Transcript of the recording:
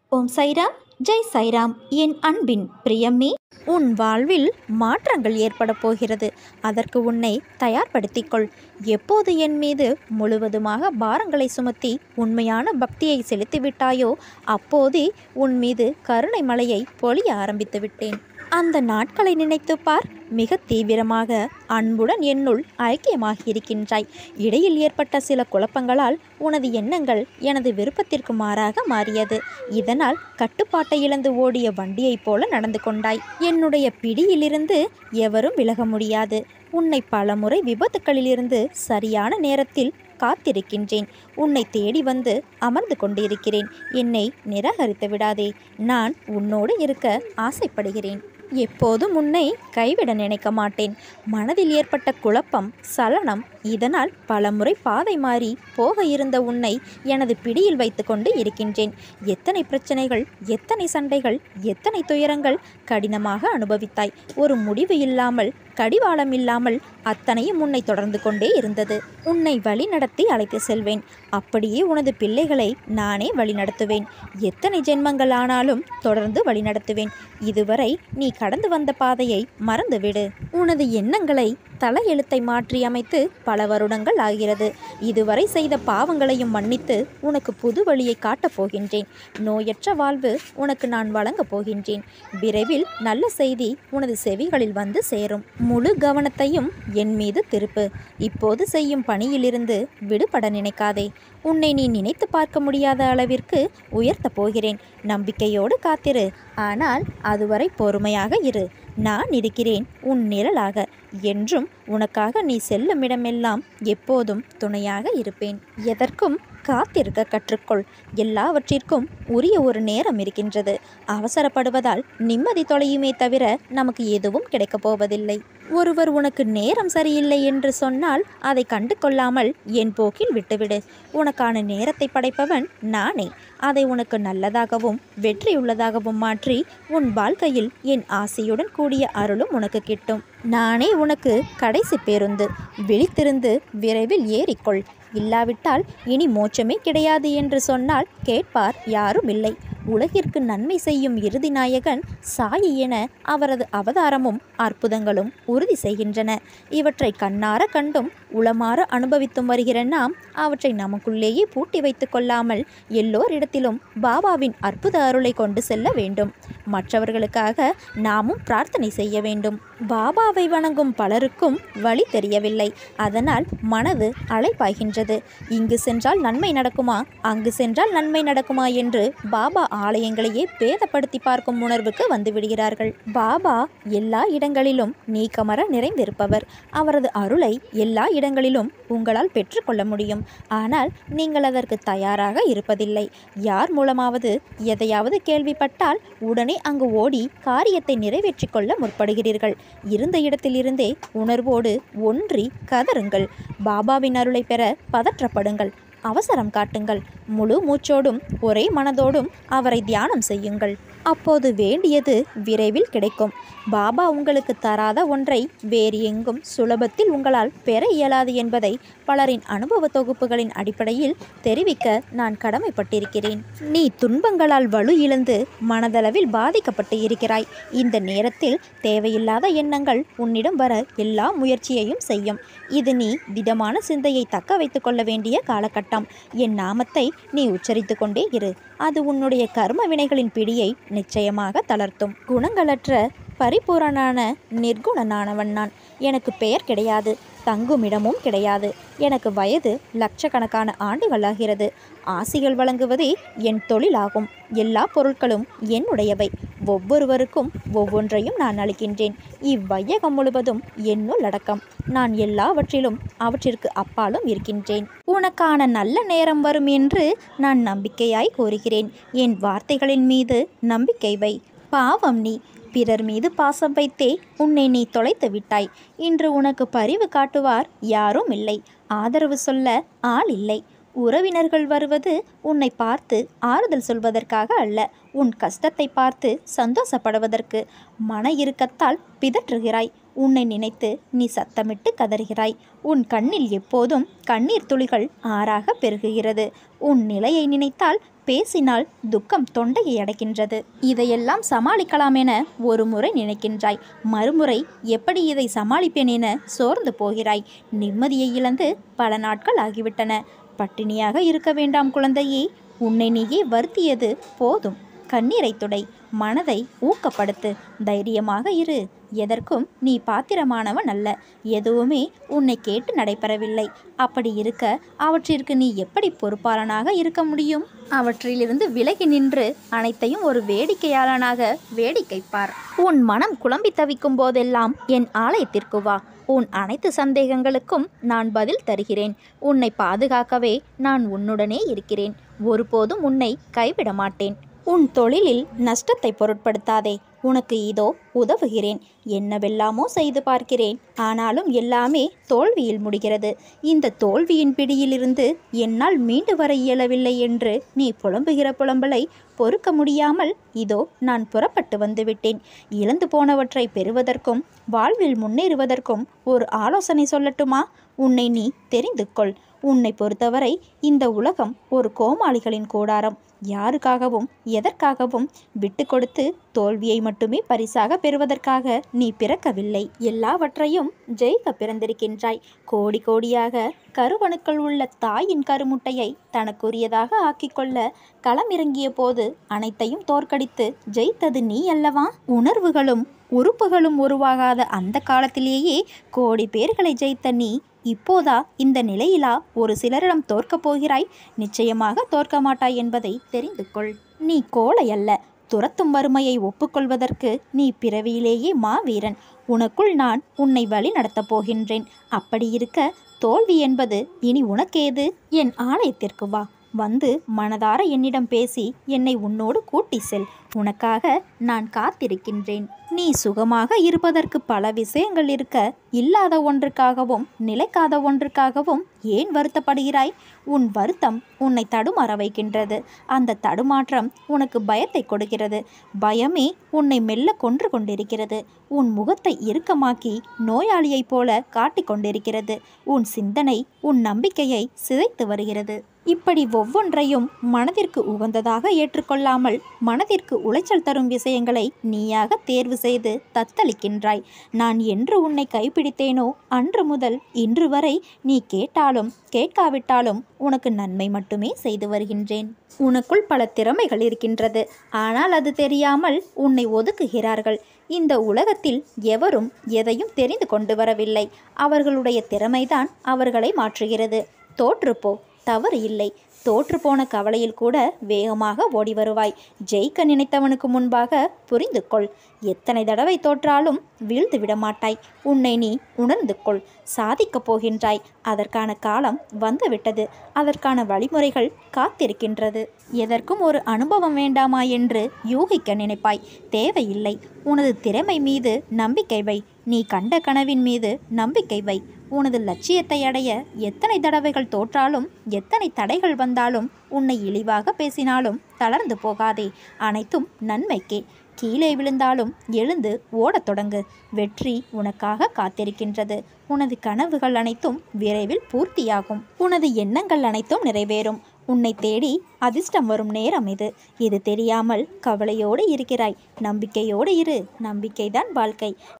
ஓம் சைராம் ஜெய் சைராம் என் அன்பின் பிரியமே உன் வாழ்வில் மாற்றங்கள் ஏற்பட போகிறது அதற்கு உன்னை தயார்படுத்திக்கொள் எப்போது என் மீது முழுவதுமாக பாரங்களை சுமத்தி உண்மையான பக்தியை செலுத்திவிட்டாயோ அப்போதே உன் மீது கருணை மலையை பொழிய ஆரம்பித்து விட்டேன் அந்த நாட்களை நினைத்துப் பார் மிக தீவிரமாக அன்புடன் என்னுள் ஐக்கியமாகி இருக்கின்றாய் இடையில் ஏற்பட்ட சில குழப்பங்களால் உனது எண்ணங்கள் எனது விருப்பத்திற்கு மாறாக மாறியது இதனால் கட்டுப்பாட்டை இழந்து ஓடிய வண்டியைப் போல நடந்து கொண்டாய் என்னுடைய பிடியிலிருந்து எவரும் விலக முடியாது உன்னை பலமுறை விபத்துக்களிலிருந்து சரியான நேரத்தில் காத்திருக்கின்றேன் உன்னை தேடி வந்து அமர்ந்து கொண்டிருக்கிறேன் என்னை நிராகரித்து விடாதே நான் உன்னோடு இருக்க ஆசைப்படுகிறேன் எப்போதும் உன்னை கைவிட நினைக்க மாட்டேன் மனதில் ஏற்பட்ட குழப்பம் சலனம் இதனால் பலமுறை பாதை மாறி போக இருந்த உன்னை எனது பிடியில் வைத்துக்கொண்டு இருக்கின்றேன் எத்தனை பிரச்சனைகள் எத்தனை சண்டைகள் எத்தனை துயரங்கள் கடினமாக அனுபவித்தாய் ஒரு முடிவு இல்லாமல் கடிவாளம் இல்லாமல் அத்தனையும் உன்னை தொடர்ந்து கொண்டே இருந்தது உன்னை வழி நடத்தி அழைத்து செல்வேன் அப்படியே உனது பிள்ளைகளை நானே வழிநடத்துவேன் எத்தனை ஜென்மங்கள் ஆனாலும் தொடர்ந்து வழிநடத்துவேன் இதுவரை நீ கடந்து வந்த பாதையை மறந்துவிடு உனது எண்ணங்களை தலையெழுத்தை மாற்றி அமைத்து பல வருடங்கள் ஆகிறது இதுவரை செய்த பாவங்களையும் மன்னித்து உனக்கு புது வழியை காட்டப் போகின்றேன் நோயற்ற வாழ்வு உனக்கு நான் வழங்கப் போகின்றேன் விரைவில் நல்ல செய்தி உனது செவிகளில் வந்து சேரும் முழு கவனத்தையும் என் மீது திருப்பு இப்போது செய்யும் பணியிலிருந்து விடுபட நினைக்காதே உன்னை நீ நினைத்து பார்க்க முடியாத அளவிற்கு உயர்த்தப் போகிறேன் நம்பிக்கையோடு காத்திரு ஆனால் அதுவரை பொறுமையாக இரு நான் இருக்கிறேன் உன் நிழலாக என்றும் உனக்காக நீ செல்லும் இடமெல்லாம் எப்போதும் துணையாக இருப்பேன் எதற்கும் காத்திருக்க கற்றுக்கொள் எல்லாவற்றிற்கும் உரிய ஒரு நேரம் இருக்கின்றது அவசரப்படுவதால் நிம்மதி தொலையுமே தவிர நமக்கு எதுவும் கிடைக்கப் போவதில்லை ஒருவர் உனக்கு நேரம் சரியில்லை என்று சொன்னால் அதை கண்டு கொள்ளாமல் என் போக்கில் விட்டுவிடு உனக்கான நேரத்தை படைப்பவன் நானே அதை உனக்கு நல்லதாகவும் வெற்றியுள்ளதாகவும் மாற்றி உன் வாழ்க்கையில் என் ஆசையுடன் கூடிய அருளும் உனக்கு கிட்டும் நானே உனக்கு கடைசி பேருந்து விழித்திருந்து விரைவில் ஏறிக்கொள் இல்லாவிட்டால் இனி மோட்சமே கிடையாது என்று சொன்னால் கேட்பார் யாரும் இல்லை உலகிற்கு நன்மை செய்யும் இறுதி நாயகன் சாயி என அவரது அவதாரமும் அற்புதங்களும் உறுதி செய்கின்றன இவற்றை கண்ணார கண்டும் உளமாற அனுபவித்தும் வருகிற நாம் அவற்றை நமக்குள்ளேயே பூட்டி வைத்து கொள்ளாமல் எல்லோரிடத்திலும் பாபாவின் அற்புத அருளை கொண்டு செல்ல வேண்டும் மற்றவர்களுக்காக நாமும் பிரார்த்தனை செய்ய வேண்டும் பாபாவை வணங்கும் பலருக்கும் வழி தெரியவில்லை அதனால் மனது அலைப்பாய்கின்றது இங்கு சென்றால் நன்மை நடக்குமா அங்கு சென்றால் நன்மை நடக்குமா என்று பாபா ஆலயங்களையே பேதப்படுத்தி பார்க்கும் உணர்வுக்கு வந்துவிடுகிறார்கள் பாபா எல்லா இடங்களிலும் நீக்கமர நிறைந்திருப்பவர் அவரது அருளை எல்லா இடங்களிலும் உங்களால் பெற்றுக்கொள்ள முடியும் ஆனால் நீங்கள் அதற்கு தயாராக இருப்பதில்லை யார் மூலமாவது எதையாவது கேள்விப்பட்டால் உடனே அங்கு ஓடி காரியத்தை நிறைவேற்றிக் கொள்ள முற்படுகிறீர்கள் இருந்த இடத்திலிருந்தே உணர்வோடு ஒன்றி கதறுங்கள் பாபாவின் அருளை பெற பதற்றப்படுங்கள் அவசரம் காட்டுங்கள் முழு மூச்சோடும் ஒரே மனதோடும் அவரை தியானம் செய்யுங்கள் அப்போது வேண்டியது விரைவில் கிடைக்கும் பாபா உங்களுக்கு தராத ஒன்றை வேறு எங்கும் சுலபத்தில் உங்களால் பெற இயலாது என்பதை பலரின் அனுபவ தொகுப்புகளின் அடிப்படையில் தெரிவிக்க நான் கடமைப்பட்டிருக்கிறேன் நீ துன்பங்களால் வலு இழந்து மனதளவில் பாதிக்கப்பட்டு இருக்கிறாய் இந்த நேரத்தில் தேவையில்லாத எண்ணங்கள் உன்னிடம் வர எல்லா முயற்சியையும் செய்யும் இது நீ திடமான சிந்தையை தக்க வைத்துக் கொள்ள வேண்டிய காலகட்டம் என் நாமத்தை நீ உச்சரித்து கொண்டே இரு அது உன்னுடைய கர்ம வினைகளின் பிடியை நிச்சயமாக தளர்த்தும் குணங்களற்ற பரிபூரணான நிர்குணனானவன் நான் எனக்கு பெயர் கிடையாது தங்குமிடமும் கிடையாது எனக்கு வயது லட்சக்கணக்கான ஆண்டுகளாகிறது ஆசிகள் வழங்குவதே என் தொழிலாகும் எல்லா பொருட்களும் என்னுடையவை ஒவ்வொருவருக்கும் ஒவ்வொன்றையும் நான் அளிக்கின்றேன் இவ்வையகம் முழுவதும் என்னுள் அடக்கம் நான் எல்லாவற்றிலும் அவற்றிற்கு அப்பாலும் இருக்கின்றேன் உனக்கான நல்ல நேரம் வரும் என்று நான் நம்பிக்கையாய் கூறுகிறேன் என் வார்த்தைகளின் மீது நம்பிக்கை வை பாவம் நீ பிறர் மீது பாசம் வைத்தே உன்னை நீ தொலைத்து விட்டாய் இன்று உனக்கு பரிவு காட்டுவார் யாரும் இல்லை ஆதரவு சொல்ல ஆள் இல்லை உறவினர்கள் வருவது உன்னை பார்த்து ஆறுதல் சொல்வதற்காக அல்ல உன் கஷ்டத்தை பார்த்து சந்தோஷப்படுவதற்கு மன இறுக்கத்தால் பிதற்றுகிறாய் உன்னை நினைத்து நீ சத்தமிட்டு கதறுகிறாய் உன் கண்ணில் எப்போதும் கண்ணீர் துளிகள் ஆறாக பெருகுகிறது உன் நிலையை நினைத்தால் பேசினால் துக்கம் தொண்டையை அடைக்கின்றது இதையெல்லாம் சமாளிக்கலாம் என ஒரு முறை நினைக்கின்றாய் மறுமுறை எப்படி இதை சமாளிப்பேன் என சோர்ந்து போகிறாய் நிம்மதியை இழந்து பல நாட்கள் ஆகிவிட்டன பட்டினியாக இருக்க வேண்டாம் குழந்தையே உன்னை நீயே வருத்தியது போதும் கண்ணீரை துடை மனதை ஊக்கப்படுத்து தைரியமாக இரு எதற்கும் நீ பாத்திரமானவன் அல்ல எதுவுமே உன்னை கேட்டு நடைபெறவில்லை அப்படி இருக்க அவற்றிற்கு நீ எப்படி பொறுப்பாளனாக இருக்க முடியும் அவற்றிலிருந்து விலகி நின்று அனைத்தையும் ஒரு வேடிக்கையாளனாக வேடிக்கை பார் உன் மனம் குழம்பி தவிக்கும் போதெல்லாம் என் ஆலயத்திற்கு வா உன் அனைத்து சந்தேகங்களுக்கும் நான் பதில் தருகிறேன் உன்னை பாதுகாக்கவே நான் உன்னுடனே இருக்கிறேன் ஒருபோதும் உன்னை கைவிட மாட்டேன் உன் தொழிலில் நஷ்டத்தை பொருட்படுத்தாதே உனக்கு இதோ உதவுகிறேன் என்னவெல்லாமோ செய்து பார்க்கிறேன் ஆனாலும் எல்லாமே தோல்வியில் முடிகிறது இந்த தோல்வியின் பிடியிலிருந்து என்னால் மீண்டு வர இயலவில்லை என்று நீ புலம்புகிற புலம்பலை பொறுக்க முடியாமல் இதோ நான் புறப்பட்டு வந்துவிட்டேன் இழந்து போனவற்றை பெறுவதற்கும் வாழ்வில் முன்னேறுவதற்கும் ஒரு ஆலோசனை சொல்லட்டுமா உன்னை நீ தெரிந்து கொள் உன்னை பொறுத்தவரை இந்த உலகம் ஒரு கோமாளிகளின் கூடாரம் யாருக்காகவும் எதற்காகவும் விட்டு கொடுத்து தோல்வியை மட்டுமே பரிசாக பெறுவதற்காக நீ பிறக்கவில்லை எல்லாவற்றையும் ஜெயிக்க பிறந்திருக்கின்றாய் கோடி கோடியாக கருவணுக்கள் உள்ள தாயின் கருமுட்டையை தனக்குரியதாக ஆக்கிக்கொள்ள களமிறங்கிய போது அனைத்தையும் தோற்கடித்து ஜெயித்தது நீ அல்லவா உணர்வுகளும் உறுப்புகளும் உருவாகாத அந்த காலத்திலேயே கோடி பேர்களை ஜெயித்த நீ இப்போதா இந்த நிலையிலா ஒரு சிலரிடம் தோற்கப் போகிறாய் நிச்சயமாக தோற்க மாட்டாய் என்பதை தெரிந்து கொள் நீ கோழை அல்ல துரத்தும் வறுமையை ஒப்புக்கொள்வதற்கு நீ பிறவியிலேயே மாவீரன் உனக்குள் நான் உன்னை வழி நடத்தப் போகின்றேன் அப்படி இருக்க தோல்வி என்பது இனி உனக்கேது என் ஆலயத்திற்கு வா வந்து மனதார என்னிடம் பேசி என்னை உன்னோடு கூட்டி செல் உனக்காக நான் காத்திருக்கின்றேன் நீ சுகமாக இருப்பதற்கு பல விஷயங்கள் இருக்க இல்லாத ஒன்றுக்காகவும் நிலைக்காத ஒன்றுக்காகவும் ஏன் வருத்தப்படுகிறாய் உன் வருத்தம் உன்னை தடுமாற வைக்கின்றது அந்த தடுமாற்றம் உனக்கு பயத்தை கொடுக்கிறது பயமே உன்னை மெல்ல கொன்று கொண்டிருக்கிறது உன் முகத்தை இறுக்கமாக்கி நோயாளியைப் போல காட்டிக் கொண்டிருக்கிறது உன் சிந்தனை உன் நம்பிக்கையை சிதைத்து வருகிறது இப்படி ஒவ்வொன்றையும் மனதிற்கு உகந்ததாக ஏற்றுக்கொள்ளாமல் மனதிற்கு உளைச்சல் தரும் விஷயங்களை நீயாக தேர்வு செய்து தத்தளிக்கின்றாய் நான் என்று உன்னை கைப்பிடித்தேனோ அன்று முதல் இன்று வரை நீ கேட்டாலும் கேட்காவிட்டாலும் உனக்கு நன்மை மட்டுமே செய்து வருகின்றேன் உனக்குள் பல திறமைகள் இருக்கின்றது ஆனால் அது தெரியாமல் உன்னை ஒதுக்குகிறார்கள் இந்த உலகத்தில் எவரும் எதையும் தெரிந்து கொண்டு வரவில்லை அவர்களுடைய திறமைதான் அவர்களை மாற்றுகிறது தோற்றுப்போ தவறு இல்லை தோற்றுப்போன கவலையில் கூட வேகமாக ஓடி வருவாய் ஜெயிக்க நினைத்தவனுக்கு முன்பாக புரிந்து கொள் எத்தனை தடவை தோற்றாலும் வீழ்ந்து விட மாட்டாய் உன்னை நீ உணர்ந்து கொள் சாதிக்கப் போகின்றாய் அதற்கான காலம் வந்துவிட்டது அதற்கான வழிமுறைகள் காத்திருக்கின்றது எதற்கும் ஒரு அனுபவம் வேண்டாமா என்று யூகிக்க நினைப்பாய் தேவையில்லை உனது திறமை மீது நம்பிக்கை வை நீ கண்ட கனவின் மீது நம்பிக்கை வை உனது லட்சியத்தை அடைய எத்தனை தடவைகள் தோற்றாலும் எத்தனை தடைகள் வந்தாலும் உன்னை இழிவாக பேசினாலும் தளர்ந்து போகாதே அனைத்தும் நன்மைக்கே கீழே விழுந்தாலும் எழுந்து ஓடத் தொடங்கு வெற்றி உனக்காக காத்திருக்கின்றது உனது கனவுகள் அனைத்தும் விரைவில் பூர்த்தியாகும் உனது எண்ணங்கள் அனைத்தும் நிறைவேறும் உன்னை தேடி அதிர்ஷ்டம் வரும் நேரம் இது இது தெரியாமல் கவலையோடு இருக்கிறாய் நம்பிக்கையோடு இரு நம்பிக்கைதான் வாழ்க்கை